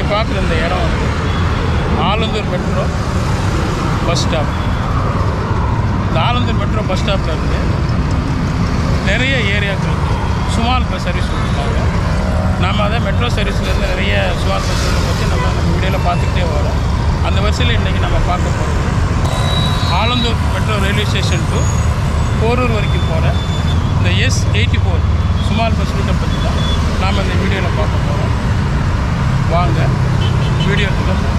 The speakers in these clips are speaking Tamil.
நீங்கள் பார்க்குற இந்த இடம் வந்து ஆலந்தூர் மெட்ரோ பஸ் ஸ்டாப் இந்த ஆலந்தூர் மெட்ரோ பஸ் ஸ்டாப்பில் இருந்து நிறைய ஏரியாக்களுக்கு சுமால் பஸ் சர்வீஸ் கொடுத்துருக்காங்க நாம் அதை மெட்ரோ சர்வீஸ்லேருந்து நிறைய சுமால் பஸ்ஸுகளை பற்றி நம்ம நம்ம வீடியோவில் பார்த்துக்கிட்டே வரோம் அந்த வரிசையில் இன்றைக்கி நம்ம பார்க்க போகிறது Alandur metro railway station to Porur வரைக்கும் போகிற இந்த S eighty four small bus ரூட்டை பற்றி தான் நாம் இந்த வீடியோவில் பார்க்க போகிறோம் வாங்க வீடியோக்குள்ள போகலாம்.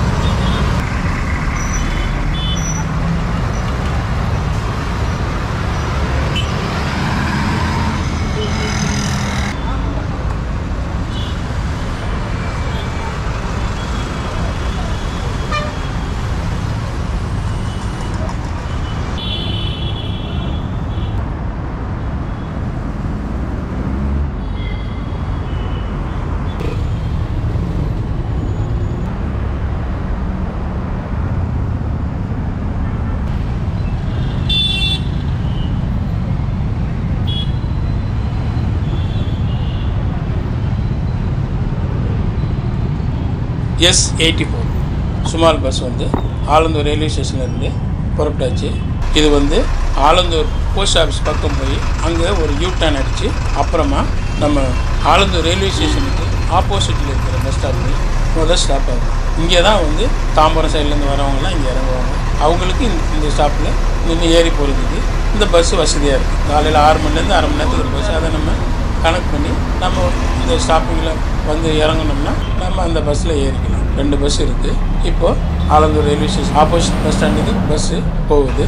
S eighty four small bus வந்து ஆலந்தூர் ரயில்வே ஸ்டேஷன்லேருந்து புறப்பட்டாச்சு இது வந்து ஆலந்தூர் போஸ்ட் ஆஃபீஸ் பக்கம் போய் அங்கே ஒரு யூ டர்ன் அடித்து அப்புறமா நம்ம ஆலந்தூர் ரயில்வே ஸ்டேஷனுக்கு ஆப்போசிட்டில் இருக்கிற பஸ் ஸ்டாப்பில் முதல் ஸ்டாப் ஆகும் இங்கே தான் வந்து தாம்பரம் சைட்லேருந்து வரவங்கலாம் இங்கே இறங்குவாங்க அவங்களுக்கு இந்த இந்த ஸ்டாப்பில் நின்று ஏறி போகிறதுக்கு இந்த பஸ் வசதியாக இருக்குது காலையில் ஆறு மணிலேருந்து அரை மணி நேரத்துக்கு ஒரு பஸ் அதை நம்ம கனெக்ட் பண்ணி நம்ம இந்த ஸ்டாப்பிங்கில் வந்து இறங்கணும்னா நம்ம அந்த பஸ்ஸில் ஏறிக்கலாம் ரெண்டு பஸ் இருக்குது இப்போது Alandur railway station opposite bus ஸ்டாண்டுக்கு பஸ்ஸு போகுது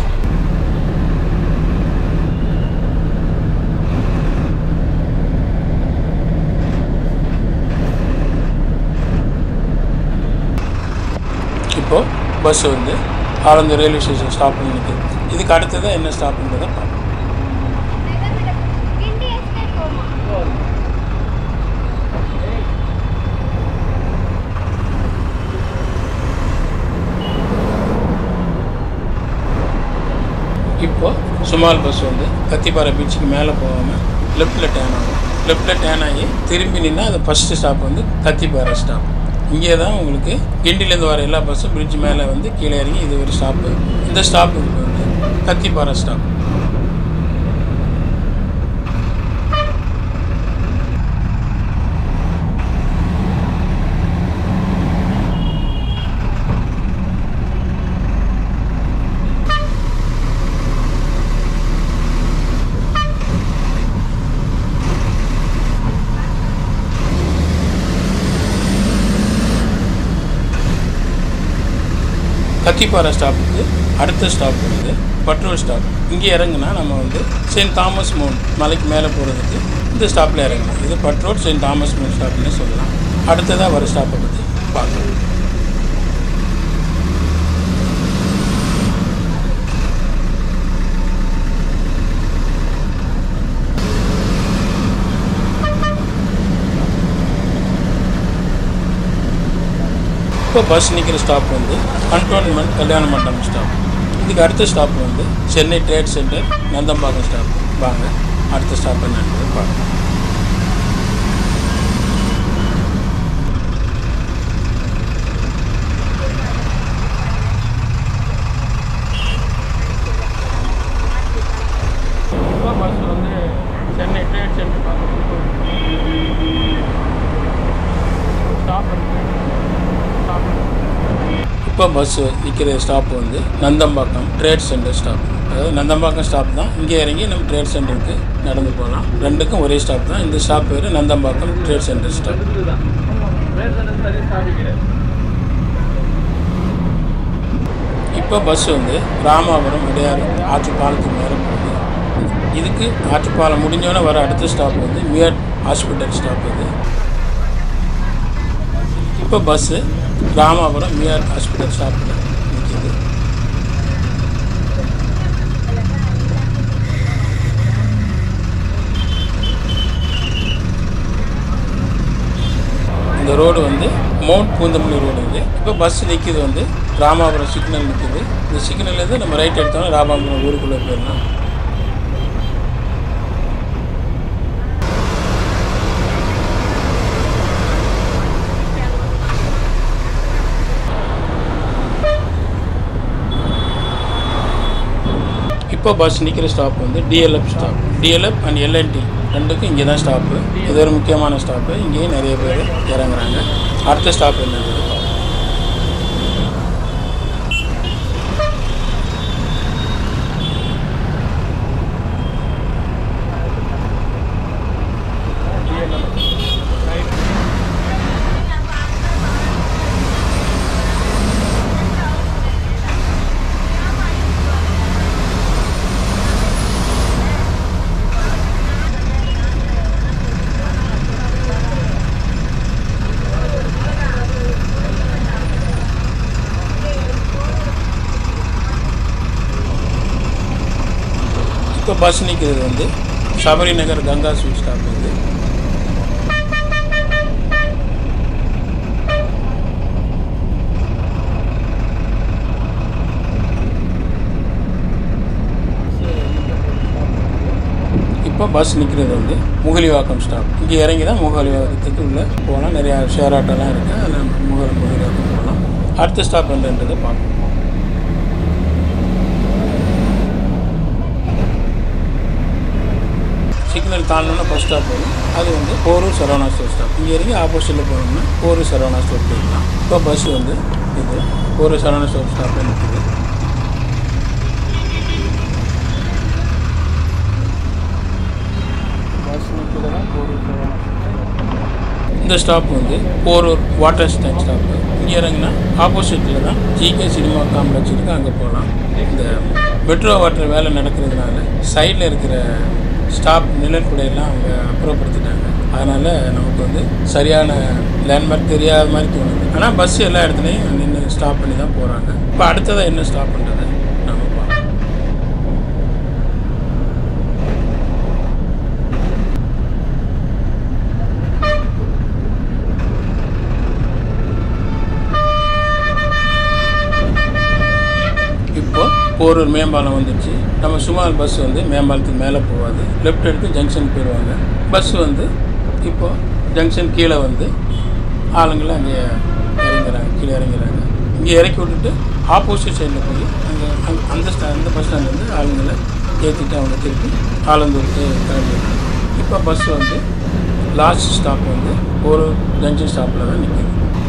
இப்போது பஸ் வந்து ஆலந்தூர் ரயில்வே ஸ்டேஷன் ஸ்டாப் பண்ணி நிற்குது இதுக்கு அடுத்ததாக என்ன ஸ்டாப்புன்றதை பார்ப்போம் கிண்டி எஸ்டேட் போமா இப்போ சுமால் பஸ் வந்து கத்திப்பாறை பீச்சுக்கு மேலே போகாமல் லெஃப்ட்டில் டேன் ஆகும் லெஃப்ட்டில் டேன் ஆகி திரும்பி நின்னா அது ஃபஸ்ட்டு ஸ்டாப் வந்து கத்திப்பாறை ஸ்டாப் இங்கே தான் உங்களுக்கு கிண்டிலேருந்து வர எல்லா பஸ்ஸும் பிரிட்ஜ் மேலே வந்து கீழே இறங்கி இது ஒரு ஸ்டாப்பு இந்த ஸ்டாப்புக்கு வந்து கத்திப்பாறை ஸ்டாப் கத்திப்பாறை ஸ்டாப்புக்கு அடுத்த ஸ்டாப் வந்து பட்ரோல் ஸ்டாப் இங்கே இறங்குனா நம்ம வந்து செயின்ட் தாமஸ் மவுண்ட் மலைக்கு மேலே போகிறதுக்கு இந்த ஸ்டாப்பில் இறங்கலாம் இது பட்ரோல் செயின்ட் தாமஸ் மவுண்ட் ஸ்டாப்னு சொல்லலாம் அடுத்ததாக வர ஸ்டாப்பை பற்றி பார்க்கலாம் இப்போ பஸ் நிற்கிற ஸ்டாப் வந்து கண்டோன்மெண்ட் கல்யாண மண்டபம் ஸ்டாப் இதுக்கு அடுத்த ஸ்டாப் வந்து Chennai trade centre Nandambakkam stop வாங்க அடுத்த ஸ்டாப் என்னன்றது பார்க்கலாம் இப்போ பஸ் வந்து சென்னை ட்ரேட் சென்டர் பார்க்க ஸ்டாப் ஸ்டாப் இப்போ பஸ்ஸு நிற்கிற ஸ்டாப் வந்து நந்தம்பாக்கம் ட்ரேட் சென்டர் ஸ்டாப் அதாவது நந்தம்பாக்கம் ஸ்டாப் தான் இங்கே இறங்கி நம்ம ட்ரேட் சென்டருக்கு நடந்து போகலாம் ரெண்டுக்கும் ஒரே ஸ்டாப் தான் இந்த ஸ்டாப் பேர் நந்தம்பாக்கம் ட்ரேட் சென்டர் ஸ்டாப் இப்போ பஸ் வந்து ராமாபுரம் இடையாறு ஆற்று பாலத்துக்கு மேலே போகுது இதுக்கு ஆற்றுப்பாலம் முடிஞ்சோடனே வர அடுத்த ஸ்டாப் வந்து மியட் ஹாஸ்பிட்டல் ஸ்டாப் இது இப்போ பஸ்ஸு ராமாபுரம் மியார் ஹாஸ்பிட்டல் ஸ்டாப்பில் நிற்கிது இந்த ரோடு வந்து மவுண்ட் பூந்தமல்லி ரோடு இது இப்போ பஸ் நிற்கிது வந்து ராமாபுரம் சிக்னல் நிற்கிது இந்த சிக்னல்லேருந்து நம்ம ரைட் எடுத்தோம்னா ராமாபுரம் ஊருக்குள்ளே போயிடலாம் இப்போ பஸ் நிற்கிற ஸ்டாப் வந்து DLF stop DLF and L and T ரெண்டுக்கும் இங்கே தான் ஸ்டாப்பு இது ஒரு முக்கியமான ஸ்டாப்பு இங்கேயும் நிறைய பேர் இறங்குறாங்க அடுத்த ஸ்டாப் என்னது இப்போ பஸ் நிற்கிறது வந்து சபரி நகர் கங்கா ஸ்வீட் ஸ்டாப் வந்து இப்போ பஸ் நிற்கிறது வந்து முகலிவாக்கம் ஸ்டாப் இங்கே இறங்கி தான் முகலிவாக்கத்துக்கு உள்ள போகலாம் நிறையா ஷேர் ஆட்டோலாம் இருக்குது அதில் முகல் முகலிவாக்கம் போகலாம் அடுத்த ஸ்டாப் என்னன்றதை பார்க்கணும் சிக்னல் தாண்டோன்னா ஃபஸ்ட் ஸ்டாப் வரும் அது வந்து போரூர் சரவணா ஸ்டோர் ஸ்டாப் இங்கே இறங்கி ஆப்போசிட்டில் போனோம்னா போரூர் சரவணா ஸ்டோர் போயிடலாம் இப்போ பஸ் வந்து இது போரூர் சரவணா ஸ்டோர் ஸ்டாப்பில் நிற்குது பஸ் நிற்கிறது தான் போரூர் சரவணா இந்த ஸ்டாப் வந்து போரூர் வாட்டர் ஸ்டாண்ட் ஸ்டாப்பு இங்கே இறங்கினா ஆப்போசிட்டில் தான் ஜிகே சினிமா காம்ப்ளெக்ஸ் இருக்குது அங்கே போகலாம் இந்த மெட்ரோ வாட்டர் வேலை நடக்கிறதுனால சைடில் இருக்கிற ஸ்டாப் நிழற்குடையெல்லாம் அவங்க அப்புறப்படுத்திட்டாங்க அதனால் நமக்கு வந்து சரியான லேண்ட்மார்க் தெரியாத மாதிரி தோணுது ஆனால் பஸ் எல்லா இடத்துலையும் நின்று ஸ்டாப் பண்ணி தான் போகிறாங்க இப்போ அடுத்ததாக என்ன ஸ்டாப் பண்ணுறது நம்ம பார்க்கலாம் இப்போ போரூர் மேம்பாலம் வந்துச்சு நம்ம சுமார் பஸ் வந்து மேம்பாலத்துக்கு மேலே போகாது லெஃப்ட் எடுத்து ஜங்ஷன் போயிடுவாங்க பஸ் வந்து இப்போ ஜங்ஷன் கீழே வந்து ஆளுங்களை அங்கே இறங்குறாங்க கீழே இறங்குறாங்க இங்கே இறக்கி விட்டுட்டு ஆப்போசிட் சைடில் போய் அங்கே அங்க- அந்த ஸ்டா அந்த பஸ் ஸ்டாண்ட்லேருந்து ஆளுங்களை ஏற்றிட்டு அவங்க திருப்பி ஆலந்தூருக்கு கிளம்பிடுறாங்க இப்போ பஸ் வந்து லாஸ்ட் ஸ்டாப் வந்து போரூர் ஜங்ஷன் ஸ்டாப்பில் தான் நிற்கிது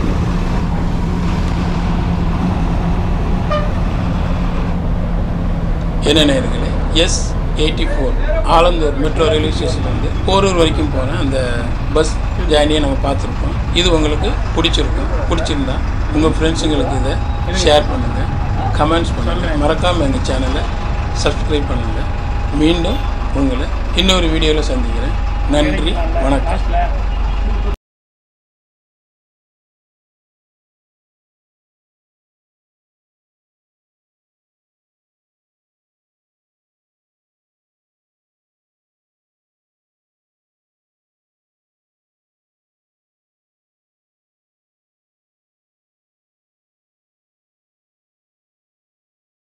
என்ன நேர்களே S eighty four Alandur metro railway ஸ்டேஷன்லேருந்து போரூர் வரைக்கும் போன அந்த பஸ் ஜேர்னியை நம்ம பார்த்துருப்போம் இது உங்களுக்கு பிடிச்சிருக்கும் பிடிச்சிருந்தா உங்கள் ஃப்ரெண்ட்ஸுங்களுக்கு இதை ஷேர் பண்ணுங்கள் கமெண்ட்ஸ் பண்ணுங்கள் மறக்காமல் எங்கள் சேனலை சப்ஸ்கிரைப் பண்ணுங்கள் மீண்டும் உங்களை இன்னொரு வீடியோவில் சந்திக்கிறேன் நன்றி வணக்கம்